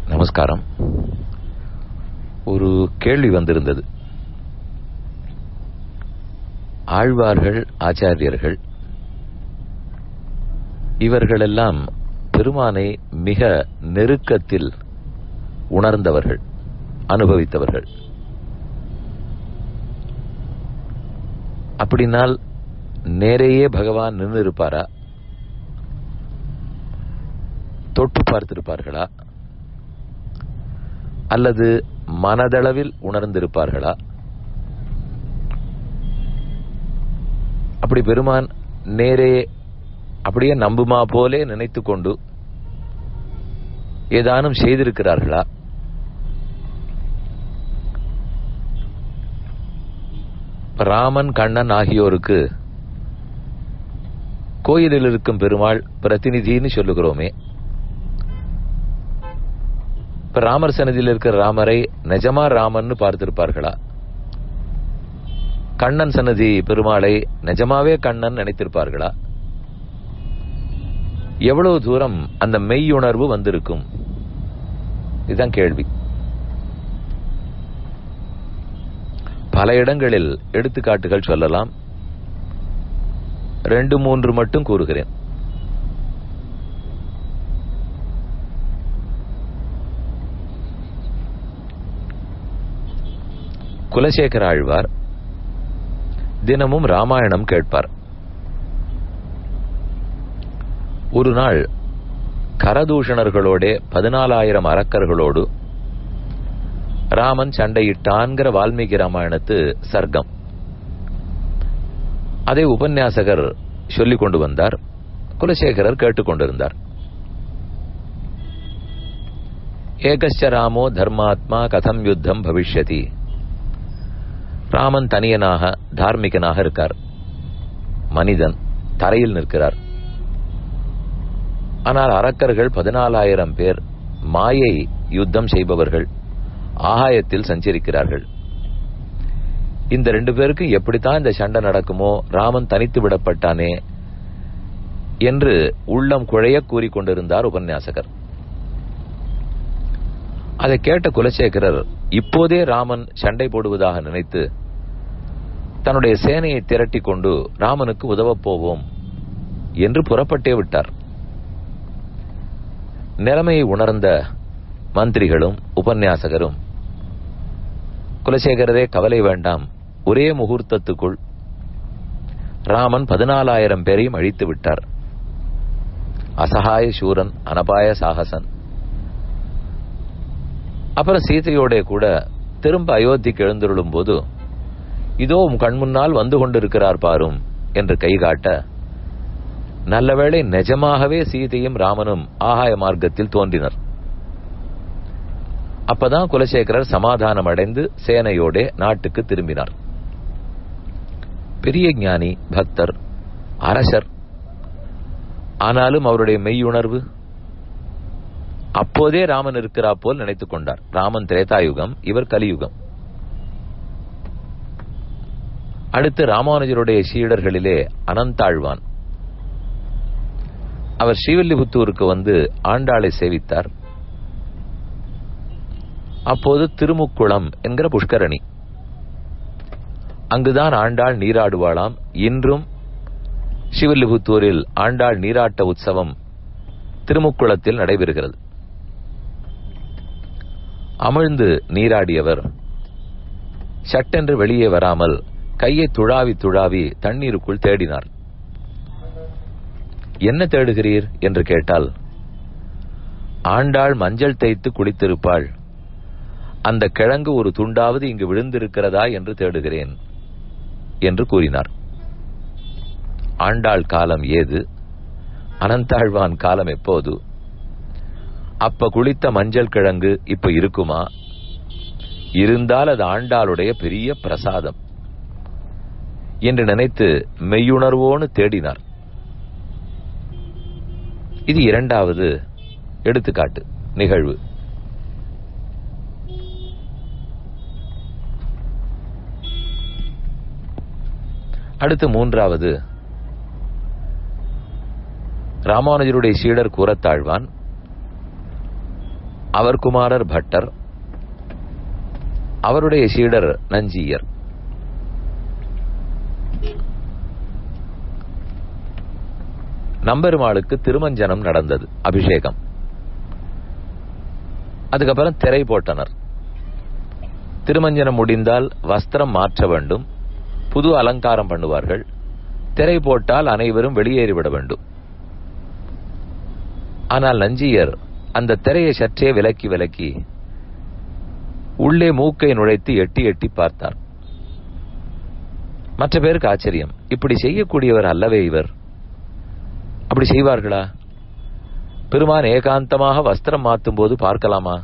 நமஸ்காரம் ஒரு கேள்வி வந்திருந்தது ஆழ்வார்கள் ஆச்சாரியர்கள் இவர்களெல்லாம் பெருமானை மிக நெருக்கத்தில் உணர்ந்தவர்கள் அனுபவித்தவர்கள் அப்படின்னால் நேரையே பகவான் நின்று இருப்பாரா தொட்டு பார்த்திருப்பார்களா அல்லது மனதளவில் உணர்ந்திருப்பார்களா அப்படி பெருமான் நேரே அப்படியே நம்புமா போலே நினைத்து கொண்டு ஏதானும் செய்திருக்கிறார்களா ராமன் கண்ணன் ஆகியோருக்கு கோயிலில் இருக்கும் பெருமாள் பிரதிநிதின்னு சொல்லுகிறோமே இப்ப ராமர் சன்னதியில் இருக்கிற ராமரை நிஜமா ராமன்னு பார்த்திருப்பார்களா கண்ணன் சன்னதி பெருமாளை நிஜமாவே கண்ணன் நினைத்திருப்பார்களா எவ்வளவு தூரம் அந்த மெய்யுணர்வு வந்திருக்கும் இதுதான் கேள்வி பல இடங்களில் எடுத்துக்காட்டுகள் சொல்லலாம் ரெண்டு மூன்று மட்டும் கூறுகிறேன் குலசேகர ஆழ்வார் தினமும் ராமாயணம் கேட்பார் ஒரு நாள் கரதூஷணர்களோட பதினாலாயிரம் அரக்கர்களோடு ராமன் சண்டையிட்டான்கிற வால்மீகி ராமாயணத்து சர்க்கம் அதை உபன்யாசகர் சொல்லிக் கொண்டு வந்தார் குலசேகரர் கேட்டுக்கொண்டிருந்தார் ஏகஸ்ட ராமோ தர்மாத்மா கதம் யுத்தம் பவிஷ்யதி ராமன் தனியனாக தார்மிகனாக இருக்கார் மனிதன் தரையில் நிற்கிறார் ஆனால் அரக்கர்கள் பதினாலாயிரம் பேர் மாயை யுத்தம் செய்பவர்கள் ஆகாயத்தில் சஞ்சரிக்கிறார்கள் இந்த ரெண்டு பேருக்கு எப்படித்தான் இந்த சண்டை நடக்குமோ ராமன் தனித்து விடப்பட்டானே என்று உள்ளம் குழைய கூறிக்கொண்டிருந்தார் உபன்யாசகர் அதை கேட்ட குலசேகரர் இப்போதே ராமன் சண்டை போடுவதாக நினைத்து தன்னுடைய சேனையை திரட்டி கொண்டு ராமனுக்கு உதவப் போவோம் என்று புறப்பட்டே விட்டார் நிலைமையை உணர்ந்த மந்திரிகளும் உபன்யாசகரும் குலசேகரரே கவலை வேண்டாம் ஒரே முகூர்த்தத்துக்குள் ராமன் பதினாலாயிரம் பேரையும் அழித்து விட்டார் அசகாய சூரன் அனபாய சாகசன் அப்புறம் சீதையோட கூட திரும்ப அயோத்திக்கு எழுந்தருளும் போது இதோ உன் கண்முன்னால் வந்து கொண்டிருக்கிறார் பாரும் என்று கை காட்ட நல்லவேளை நிஜமாகவே சீதையும் ராமனும் ஆகாய மார்க்கத்தில் தோன்றினர் அப்பதான் குலசேகரர் சமாதானம் அடைந்து சேனையோட நாட்டுக்கு திரும்பினார் பெரிய ஞானி பக்தர் அரசர் ஆனாலும் அவருடைய மெய்யுணர்வு அப்போதே ராமன் இருக்கிறா போல் நினைத்துக் கொண்டார் ராமன் திரேதாயுகம் இவர் கலியுகம் அடுத்து ராமானுஜருடைய சீடர்களிலே அனந்தாழ்வான் அவர் ஸ்ரீவில்லிபுத்தூருக்கு வந்து ஆண்டாளை சேவித்தார் அப்போது திருமுக்குளம் என்கிற புஷ்கரணி அங்குதான் ஆண்டாள் நீராடுவாளாம் இன்றும் ஸ்ரீவில்லிபுத்தூரில் ஆண்டாள் நீராட்ட உற்சவம் திருமுக்குளத்தில் நடைபெறுகிறது அமிழ்ந்து நீராடியவர் சட்டென்று வெளியே வராமல் கையை துழாவி துழாவி தண்ணீருக்குள் தேடினார் என்ன தேடுகிறீர் என்று கேட்டால் ஆண்டாள் மஞ்சள் தேய்த்து குளித்திருப்பாள் அந்த கிழங்கு ஒரு துண்டாவது இங்கு விழுந்திருக்கிறதா என்று தேடுகிறேன் என்று கூறினார் ஆண்டாள் காலம் ஏது அனந்தாழ்வான் காலம் எப்போது அப்ப குளித்த மஞ்சள் கிழங்கு இப்ப இருக்குமா இருந்தால் அது ஆண்டாளுடைய பெரிய பிரசாதம் என்று நினைத்து மெய்யுணர்வோடு தேடினார் இது இரண்டாவது எடுத்துக்காட்டு நிகழ்வு அடுத்து மூன்றாவது ராமானுஜருடைய சீடர் கூறத்தாழ்வான் அவர் குமாரர் பட்டர் அவருடைய சீடர் நஞ்சியர் நம்பெருமாளுக்கு திருமஞ்சனம் நடந்தது அபிஷேகம் அதுக்கப்புறம் திரை போட்டனர் திருமஞ்சனம் முடிந்தால் வஸ்திரம் மாற்ற வேண்டும் புது அலங்காரம் பண்ணுவார்கள் திரை போட்டால் அனைவரும் வெளியேறிவிட வேண்டும் ஆனால் நஞ்சியர் அந்த திரையை சற்றே விலக்கி விலக்கி உள்ளே மூக்கை நுழைத்து எட்டி எட்டி பார்த்தார் மற்ற பேருக்கு ஆச்சரியம் இப்படி செய்யக்கூடியவர் அல்லவே இவர் அப்படி செய்வார்களா பெருமான் ஏகாந்தமாக வஸ்திரம் மாற்றும் போது பார்க்கலாமா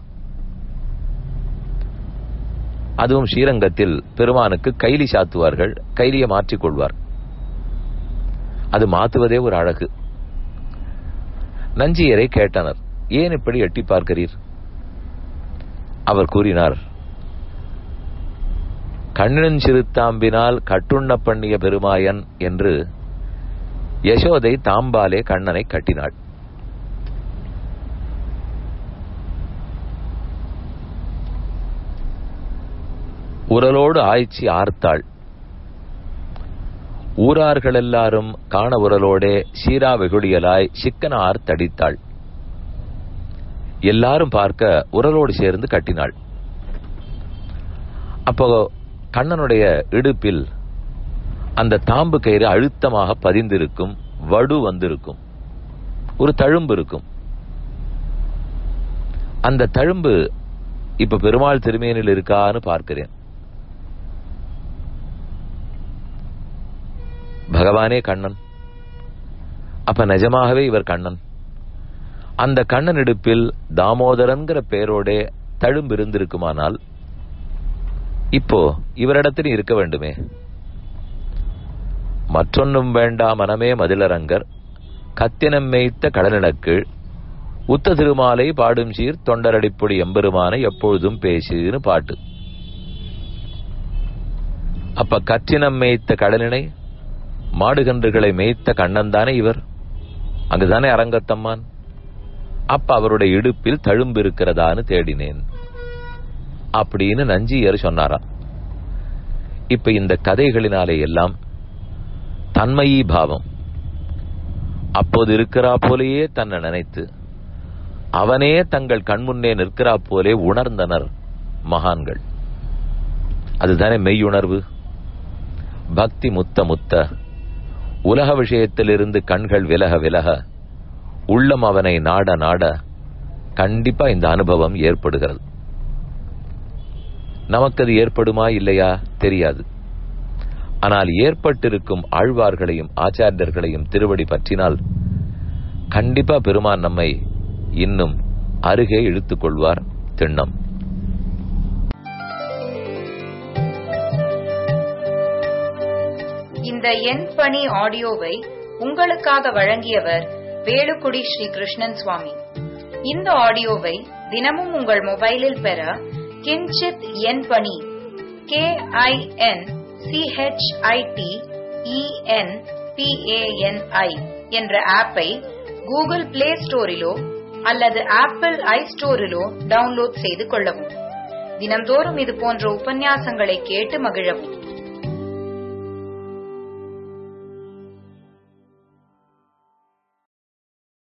அதுவும் ஸ்ரீரங்கத்தில் பெருமானுக்கு கைலி சாத்துவார்கள் கைலியை மாற்றிக் கொள்வார் அது மாத்துவதே ஒரு அழகு நஞ்சியரை கேட்டனர் ஏன் இப்படி எட்டி பார்க்கிறீர் அவர் கூறினார் கண்ணன் சிறுத்தாம்பினால் கட்டுண்ண பண்ணிய பெருமாயன் என்று யசோதை தாம்பாலே கண்ணனை கட்டினாள் உரலோடு ஆய்ச்சி ஆர்த்தாள் ஊரார்கள் எல்லாரும் காண உரலோடே சீரா வெகுளியலாய் சிக்கன ஆர்த்தடித்தாள் எல்லாரும் பார்க்க உரலோடு சேர்ந்து கட்டினாள் அப்போ கண்ணனுடைய இடுப்பில் அந்த தாம்பு கயிறு அழுத்தமாக பதிந்திருக்கும் வடு வந்திருக்கும் ஒரு தழும்பு இருக்கும் அந்த தழும்பு இப்ப பெருமாள் திருமேனில் இருக்கான்னு பார்க்கிறேன் பகவானே கண்ணன் அப்ப நிஜமாகவே இவர் கண்ணன் அந்த கண்ணன் இடுப்பில் தாமோதரன்கிற பெயரோடே தழும்பு இருந்திருக்குமானால் இப்போ இவரிடத்தில் இருக்க வேண்டுமே மற்றொன்னும் வேண்டா மனமே மதிலரங்கர் கத்தினம் மேய்த்த கடலினக்கீழ் உத்த திருமாலை பாடும் சீர் தொண்டரடிப்பொடி எம்பெருமானை எப்பொழுதும் பேசுன்னு பாட்டு அப்ப கற்றினம் மேய்த்த கடலினை மாடுகன்றுகளை மேய்த்த கண்ணன் தானே இவர் அங்குதானே அரங்கத்தம்மான் அப்ப அவருடைய இடுப்பில் தழும்பு இருக்கிறதான்னு தேடினேன் அப்படின்னு நஞ்சியர் சொன்னாராம் இப்ப இந்த கதைகளினாலே எல்லாம் தன்மயீ பாவம் அப்போது இருக்கிறா போலேயே தன்னை நினைத்து அவனே தங்கள் கண்முன்னே நிற்கிறா போலே உணர்ந்தனர் மகான்கள் அதுதானே மெய்யுணர்வு பக்தி முத்த முத்த உலக விஷயத்திலிருந்து கண்கள் விலக விலக உள்ளம் அவனை நாட நாட கண்டிப்பா இந்த அனுபவம் ஏற்படுகிறது நமக்கு அது ஏற்படுமா இல்லையா தெரியாது ஆனால் ஏற்பட்டிருக்கும் ஆழ்வார்களையும் ஆச்சாரியர்களையும் திருவடி பற்றினால் கண்டிப்பா பெருமான் நம்மை இன்னும் அருகே இழுத்துக் கொள்வார் திண்ணம் இந்த எண் பணி ஆடியோவை உங்களுக்காக வழங்கியவர் வேலுக்குடி ஸ்ரீ கிருஷ்ணன் சுவாமி இந்த ஆடியோவை தினமும் உங்கள் மொபைலில் பெற கிஞ்சித் எண் பணி கே ஐ என் சிஹெச்ஐடி இஎன் பிஏஎன்ஐ என்ற ஆப்பை கூகுள் பிளே ஸ்டோரிலோ அல்லது ஆப்பிள் ஐ ஸ்டோரிலோ டவுன்லோட் செய்து கொள்ளவும் தினந்தோறும் இது போன்ற உபன்யாசங்களை கேட்டு மகிழவும்